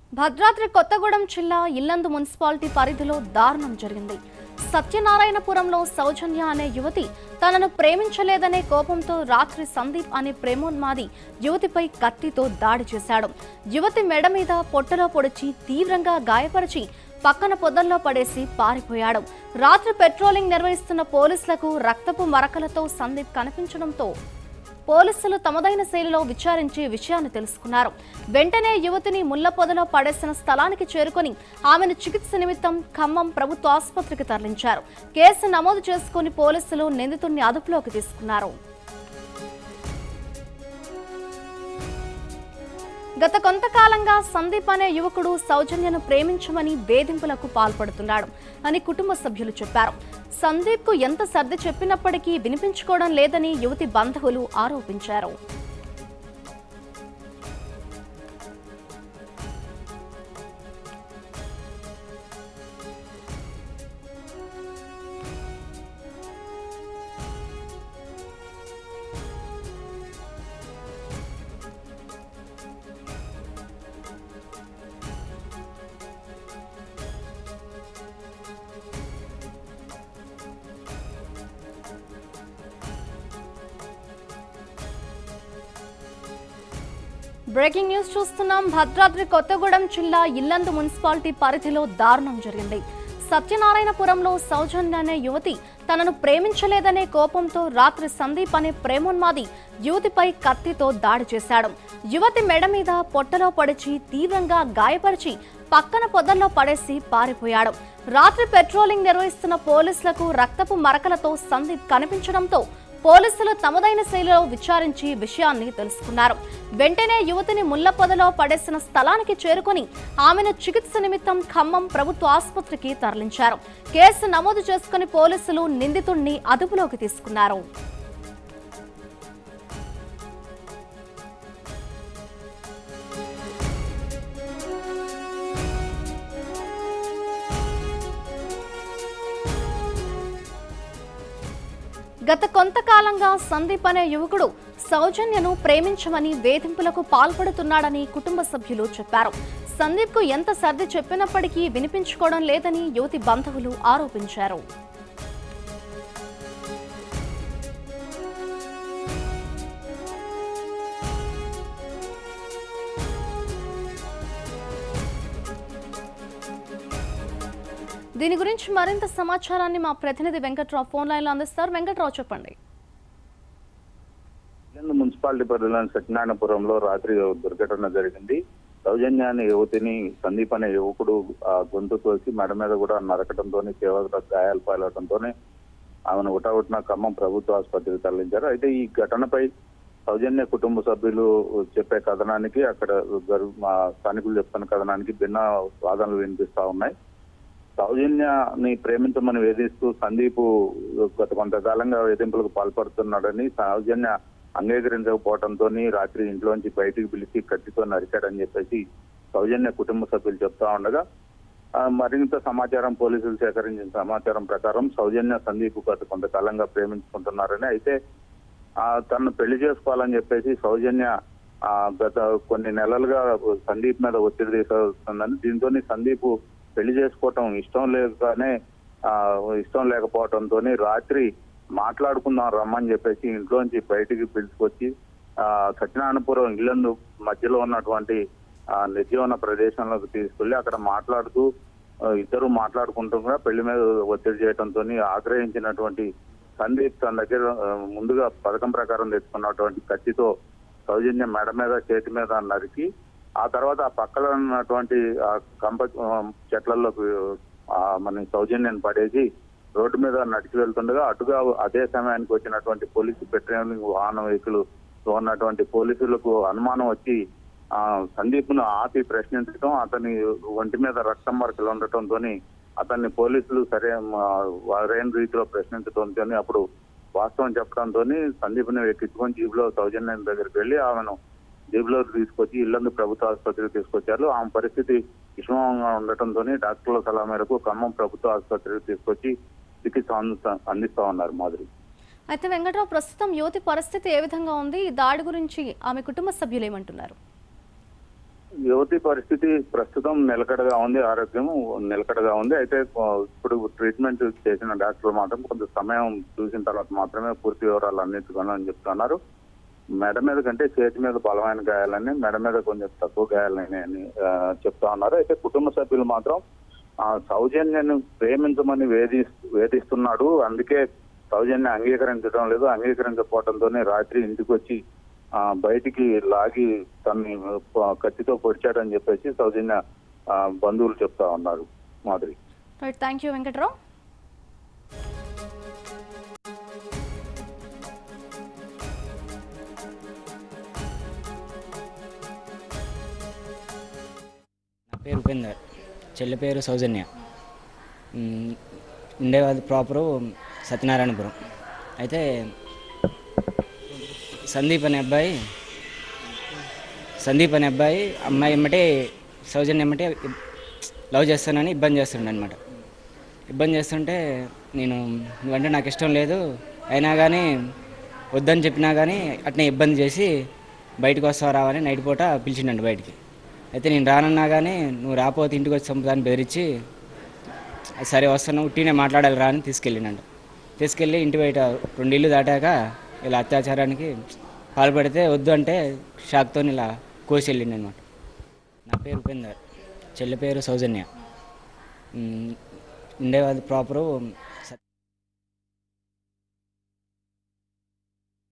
భద్రాద్రి కొత్తగూడెం జిల్లా ఇల్లందు మున్సిపాలిటీ పరిధిలో దారుణం జరిగింది సత్యనారాయణపురంలో సౌజన్య అనే యువతి తనను ప్రేమించలేదనే కోపంతో రాత్రి సందీప్ అనే ప్రేమోన్మాది యువతిపై కత్తితో దాడి చేశాడు యువతి మెడ మీద పొట్టలో పొడిచి తీవ్రంగా గాయపరిచి పక్కన పొదల్లో పడేసి పారిపోయాడు రాత్రి పెట్రోలింగ్ నిర్వహిస్తున్న పోలీసులకు రక్తపు మరకలతో సందీప్ కనిపించడంతో పోలీసులు తమదైన శైలిలో విచారించి విషయాన్ని తెలుసుకున్నారు వెంటనే యువతిని ముళ్ల పొదలో పడేసిన స్థలానికి చేరుకొని ఆమెను చికిత్స నిమిత్తం ఖమ్మం ప్రభుత్వ ఆసుపత్రికి తరలించారు కేసు నమోదు చేసుకుని పోలీసులు నిందితుడిని అదుపులోకి తీసుకున్నారు గత కొంతకాలంగా సందీప్ అనే యువకుడు సౌజన్యను ప్రేమించమని వేధింపులకు పాల్పడుతున్నాడు అని కుటుంబ సభ్యులు చెప్పారు సందీప్ కు ఎంత సర్ది చెప్పినప్పటికీ వినిపించుకోవడం లేదని యువతి బంధువులు ఆరోపించారు బ్రేకింగ్ న్యూస్ చూస్తున్నాం భద్రాద్రి కొత్తగూడెం జిల్లా ఇల్లందు మున్సిపాలిటీ పరిధిలో దారుణం జరిగింది సత్యనారాయణపురంలో సౌజన్య అనే యువతి తనను ప్రేమించలేదనే కోపంతో రాత్రి సందీప్ అనే ప్రేమోన్మాది యువతిపై కత్తితో దాడి చేశాడు యువతి మెడ మీద పొట్టలో పడిచి తీవ్రంగా గాయపరిచి పక్కన పొదల్లో పడేసి పారిపోయాడు రాత్రి పెట్రోలింగ్ నిర్వహిస్తున్న పోలీసులకు రక్తపు మరకలతో సందీప్ కనిపించడంతో పోలీసులు తమదైన శైలిలో విచారించి విషయాన్ని తెలుసుకున్నారు వెంటనే యువతిని ముళ్ల పొదలో పడేసిన స్థలానికి చేరుకొని ఆమెను చికిత్స నిమిత్తం ఖమ్మం ప్రభుత్వ ఆసుపత్రికి తరలించారు కేసు నమోదు చేసుకుని పోలీసులు నిందితుడిని అదుపులోకి తీసుకున్నారు గత కొంతకాలంగా సందీప్ అనే యువకుడు సౌజన్యను ప్రేమించమని వేధింపులకు పాల్పడుతున్నాడని కుటుంబ సభ్యులు చెప్పారు సందీప్ కు ఎంత సర్ది చెప్పినప్పటికీ వినిపించుకోవడం లేదని యువతి బంధువులు ఆరోపించారు దీని గురించి మరింత సమాచారాన్ని మా ప్రతినిధి వెంకట్రావు ఫోన్ లైన్లో అందిస్తారు వెంకట్రావు చెప్పండి ఇల్లందు మున్సిపాలిటీ పరిధిలోని సత్యనారాయణపురంలో రాత్రి ఓ దుర్ఘటన జరిగింది సౌజన్య అనే యువతిని సందీప్ అనే యువకుడు ఆ గొంతు తోసి మెడ మీద కూడా నరకడంతో తీవ్ర గాయాలు పాలవడంతో ఆమెను ఉటావుటిన ఖమ్మం ప్రభుత్వ ఆసుపత్రికి తరలించారు అయితే ఈ ఘటనపై సౌజన్య కుటుంబ సభ్యులు చెప్పే కథనానికి అక్కడ జరు- మా స్థానికులు చెప్తున్న కథనానికి భిన్న వాదనలు వినిపిస్తా ఉన్నాయి సౌజన్యని ప్రేమించమని వేధిస్తూ సందీప్ గత కొంతకాలంగా వేధింపులకు పాల్పడుతున్నాడని సౌజన్య అంగీకరించకపోవడంతో రాత్రి ఇంట్లోంచి బయటికి పిలిచి కత్తితో నరికాడని చెప్పేసి సౌజన్య కుటుంబ సభ్యులు చెప్తా ఉండగా ఆ, మరింత సమాచారం పోలీసులు సేకరించిన సమాచారం ప్రకారం సౌజన్య సందీప్ గత కొంతకాలంగా ప్రేమించుకుంటున్నారని అయితే ఆ, తనను పెళ్లి చేసుకోవాలని చెప్పేసి సౌజన్య ఆ, గత కొన్ని నెలలుగా సందీప్ మీద ఒత్తిడి తీసుకొస్తుందని దీంతో సందీప్ పెళ్లి చేసుకోవటం ఇష్టం లేకనే ఆ, ఇష్టం లేకపోవడంతో రాత్రి మాట్లాడుకుందాం రమ్మని చెప్పేసి ఇంట్లోంచి బయటికి పిలుచుకొచ్చి ఆ, సత్యనారాయణపురం ఇల్లందు మధ్యలో ఉన్నటువంటి ఆ, నిర్జీవన ప్రదేశంలోకి తీసుకెళ్లి అక్కడ మాట్లాడుతూ ఆ, ఇద్దరు మాట్లాడుకుంటుండగా పెళ్లి మీద ఒత్తిడి చేయడంతో ఆగ్రహించినటువంటి సందీప్ తన దగ్గర ఆ, ముందుగా పథకం ప్రకారం తెచ్చుకున్నటువంటి కత్తితో సౌజన్య మెడ మీద చేతి మీద నరికి ఆ తర్వాత ఆ పక్కన ఉన్నటువంటి ఆ కంప ఆ, చెట్లలోకి ఆ, మన సౌజన్యాన్ని పడేసి రోడ్డు మీద నడిచి వెళ్తుండగా అటుగా అదే సమయానికి వచ్చినటువంటి పోలీసు పెట్రోలింగ్ వాహన వెహికల్ ఉన్నటువంటి పోలీసులకు అనుమానం వచ్చి ఆ సందీప్ ను ఆపి ప్రశ్నించడం అతని ఒంటి మీద రక్తం మరకలు ఉండటంతో అతన్ని పోలీసులు సరే సరైన రీతిలో ప్రశ్నించడంతో అప్పుడు వాస్తవం చెప్పడంతో సందీప్ ని ఎక్కించుకొని జీబులో సౌజన్యం దగ్గరికి వెళ్ళి ఆమెను జీబులో తీసుకొచ్చి ఇల్లందు ప్రభుత్వ ఆసుపత్రికి తీసుకొచ్చారు ఆమె పరిస్థితి విషమంగా ఉండటంతో డాక్టర్ల సలహా మేరకు ఖమ్మం ప్రభుత్వ ఆసుపత్రికి తీసుకొచ్చి చికిత్స అందిస్తా- అందిస్తా ఉన్నారు మాధురి అయితే వెంకట్రావు ప్రస్తుతం యువతి పరిస్థితి ఏ విధంగా ఉంది ఈ దాడి గురించి ఆమె కుటుంబ సభ్యులు ఏమంటున్నారు యువతి పరిస్థితి ప్రస్తుతం నిలకడగా ఉంది ఆరోగ్యం నిలకడగా ఉంది అయితే ఆ, ఇప్పుడు ట్రీట్మెంట్ చేసిన డాక్టర్ మాత్రం కొంత సమయం చూసిన తర్వాత మాత్రమే పూర్తి వివరాలు అందించుకోనని చెప్తున్నారు మెడ మీద కంటే చేతి మీద బలమైన గాయాలని మెడ మీద కొంచెం తక్కువ గాయాలని అని ఆ, చెప్తా ఉన్నారు అయితే కుటుంబ సభ్యులు మాత్రం ఆ సౌజన్యను ప్రేమించమని వేధి వేధిస్తున్నాడు అందుకే సౌజన్య అంగీకరించడం లేదు అంగీకరించకపోవడంతోనే రాత్రి ఇంటికి వచ్చి ఆ బయటికి లాగి తన్ని ప- కత్తితో పొడిచాడని చెప్పేసి సౌజన్య ఆ, బంధువులు చెప్తా ఉన్నారు Madhuri right thank you Venkatrao నా పేరు ఉపేందర్ చెల్లి పేరు సౌజన్య మ్, ఉండేవాది ప్రాపరు సత్యనారాయణపురం అయితే సందీప్ అనే అబ్బాయి సందీప్ అనే అబ్బాయి అమ్మాయి ఎమ్మటే సౌజన్య ఎమ్మటే లవ్ చేస్తానని ఇబ్బంది చేస్తుండే అనమాట ఇబ్బంది చేస్తుంటే నేను నువ్వంటే నాకు ఇష్టం లేదు అయినా కానీ వద్దని చెప్పినా కానీ అట్నే ఇబ్బంది చేసి బయటకు వస్తావు రావని నైట్ పూట పిలిచిండండి బయటికి అయితే నేను రానన్నా కానీ నువ్వు రాకపోతే ఇంటికి వచ్చి చంపుతాను బెదిరించి సరే వస్తాను ఉట్టినే మాట్లాడాలి రా అని తీసుకెళ్ళినండు తీసుకెళ్ళి ఇంటి బయట రెండు ఇల్లు దాటాక ఇలా అత్యాచారానికి పాల్పడితే వద్దు అంటే షాక్తో ఇలా కోసి వెళ్ళిండు అనమాట నా పేరు ఉపేందర్ చెల్లి పేరు సౌజన్య మ్, ఉండేవాది ప్రాపరు